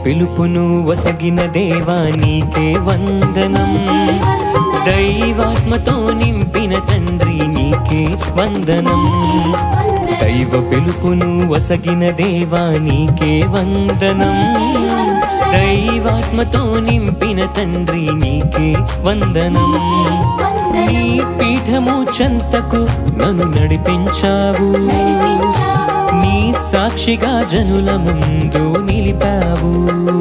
పిలుపును వసగిన దేవా నీకే వందనం దైవాత్మతో నింపిన తండ్రి నీకే వందనం దైవ పిలుపును వసగిన దేవా నీకే వందనం దైవాత్మతో నింపిన తండ్రి నీకే వందనం నీ పీఠము చెంతకు నన్ను నడిపించావు నీ సాక్షిగా జనుల ముందు నిలిపావు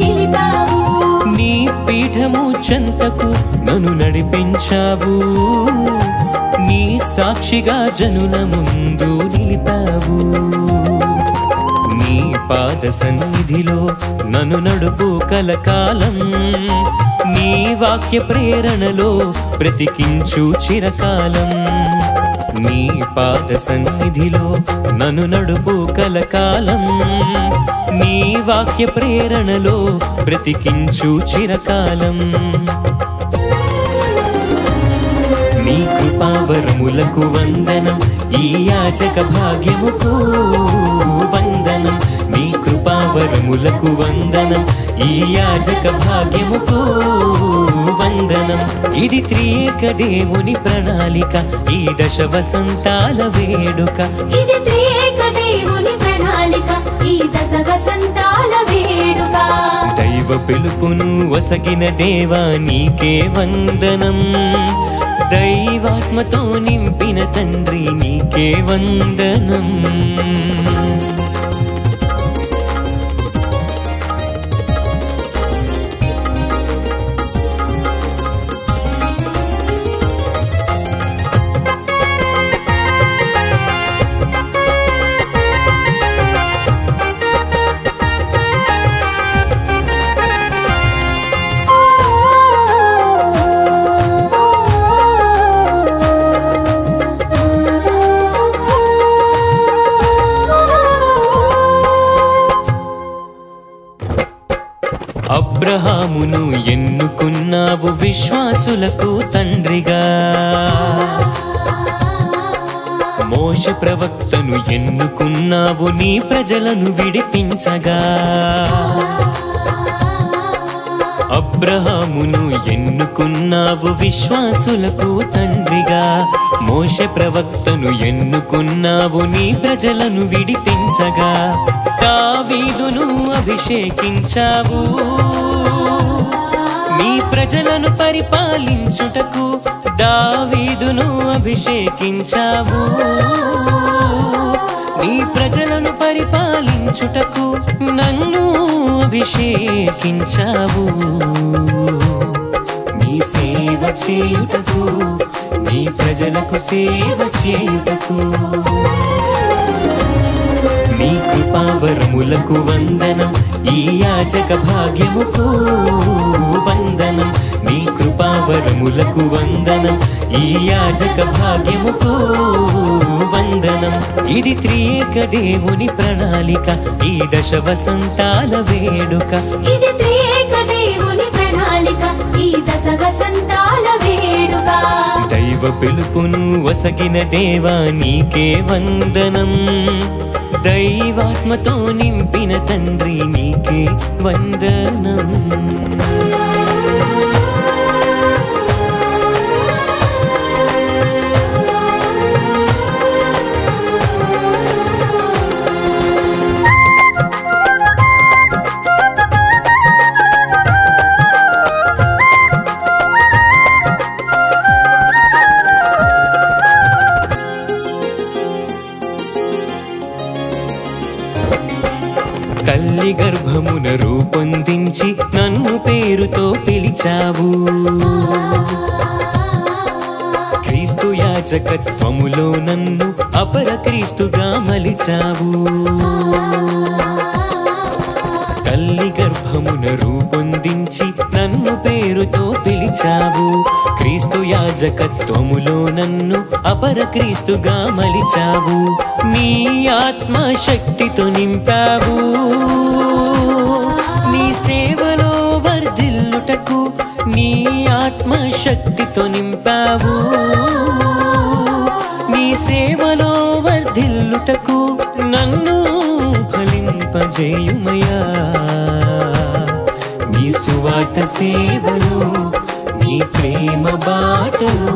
నీ పీఠము చెంతకు నన్ను నడిపించావు నీ సాక్షిగా జనుల ముందు నిలిపావు నీ పాద సన్నిధిలో నన్ను నడుపు కలకాలం నీ వాక్య ప్రేరణలో బ్రతికించు చిరకాలం నీ పాద సన్నిధిలో నన్ను నడుపు కలకాలం నీ వాక్య ప్రేరణలో బ్రతికించు చిరకాలం నీ కృపావరములకు వందనం ఈ యాచక భాగ్యముకు వందనం నీ కృపావరములకు వందనం ఈ యాజక భాగ్యముకు వందనం ఇది త్రియేక దేవుని ప్రణాళిక ఈ దశ వసంతాల వేడుక ఇది త్రియేక దేవుని ప్రణాళిక ఈ దశ వసంతాల వేడుక దైవ పిలుపును వసగిన దేవా నీకే వందనం దైవాత్మతో నింపిన తండ్రి నీకే వందనం అబ్రహామును ఎన్నుకున్నావు విశ్వాసులకు తండ్రిగా మోష ప్రవక్తను ఎన్నుకున్నావు నీ ప్రజలను విడిపించగా అబ్రహామును ఎన్నుకున్నావు విశ్వాసులకు తండ్రిగా మోష ప్రవక్తను ఎన్నుకున్నావు నీ ప్రజలను విడిపించగా దావీదును అభిషేకించావు నీ ప్రజలను పరిపాలించుటకు దావీదును అభిషేకించావు నీ ప్రజలను పరిపాలించుటకు నన్ను అభిషేకించావు నీ సేవ చేయుటకు నీ ప్రజలకు సేవ చేయుటకు నీ కృపావరములకు వందనం ఈ యాచక భాగ్యముకు వందనం నీ కృపావరములకు వందనం ఈ యాజక భాగ్యముకు వందనం ఇది త్రియేక దేవుని ప్రణాళిక ఈ దశ వసంతాల వేడుక ఇది త్రియేక దేవుని ప్రణాళిక ఈ దశ వసంతాల వేడుక దైవ పిలుపును వసగిన దేవా నీకే వందనం దైవాత్మతో నింపిన తండ్రి నీకే వందనం తల్లి గర్భమున రూపొందించి నన్ను పేరుతో పిలిచావు క్రీస్తు యాజకత్వములో నన్ను అపర క్రీస్తుగా మలిచావు తల్లి గర్భమున రూపొందించి నన్ను పేరుతో పిలిచావు క్రీస్తు యాజకత్వములో నన్ను అపర క్రీస్తుగా మలిచావు నీ ఆత్మ శక్తితో నింపావు నీ సేవలో వర్ధిల్లుటకు నీ ఆత్మ శక్తితో నింపావు నీ సేవలో వర్ధిల్లుటకు నన్ను ఫలింపజేయుమయా నిస్వార్థ సేవలో నీ ప్రేమ బాటలో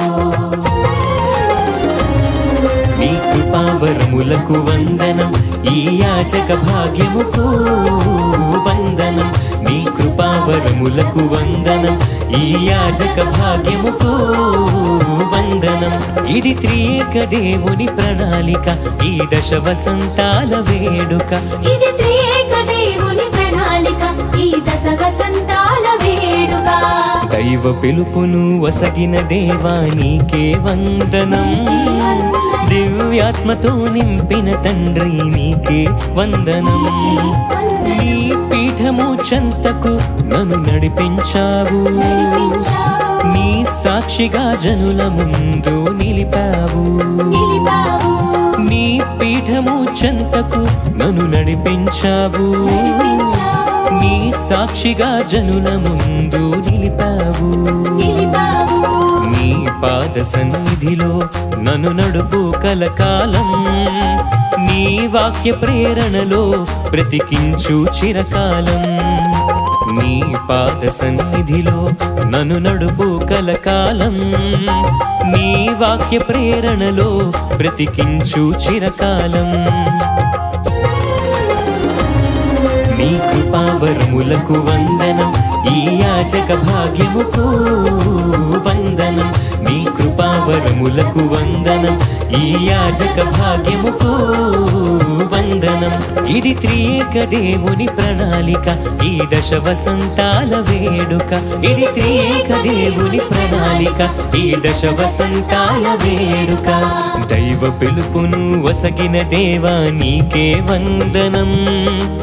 నీ కృపావరములకు వందనం ఈ యాచక భాగ్యముకు వందనం నీ కృపావరములకు వందనం ఈ యాజక భాగ్యముకు వందనం ఇది త్రియేక దేవుని ప్రణాళిక ఈ దశ వసంతాల వేడుక ఇది త్రియేక దేవుని ప్రణాళిక ఈ దశ వసంతాల వేడుక దైవ పిలుపును వసగిన దేవా నీకే వందనం దివ్యాత్మతో నింపిన తండ్రి నీకే వందనం నీ పీఠము చెంతకు నన్ను నడిపించావు నడిపించావు. నీ సాక్షిగా జనుల ముందు నిలిపావు నిలిపావు నీ పీఠము చెంతకు నన్ను నడిపించావు నడిపించావు. నీ సాక్షిగా జనుల ముందు నిలిపావు నిలిపావు నీ పాద సన్నిధిలో నన్ను నడుపు కలకాలం నీ వాక్య ప్రేరణలో బ్రతికించు చిరకాలం నీ పాద సన్నిధిలో నన్ను నడుపు కలకాలం నీ వాక్య ప్రేరణలో బ్రతికించు చిరకాలం నీ కృపావరములకు వందనం ఈ యాచక భాగ్యముకు వందనం నీ కృపావరములకు వందనం ఈ యాజక భాగ్యముకు వందనం ఇది త్రియేక దేవుని ప్రణాళిక ఈ దశ వసంతాల వేడుక ఇది త్రియేక దేవుని ప్రణాళిక ఈ దశ వసంతాల వేడుక దైవ పిలుపును వసగిన దేవా నీకే వందనం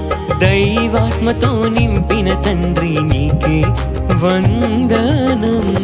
దైవాత్మతో నింపిన తండ్రి నీకే వందనం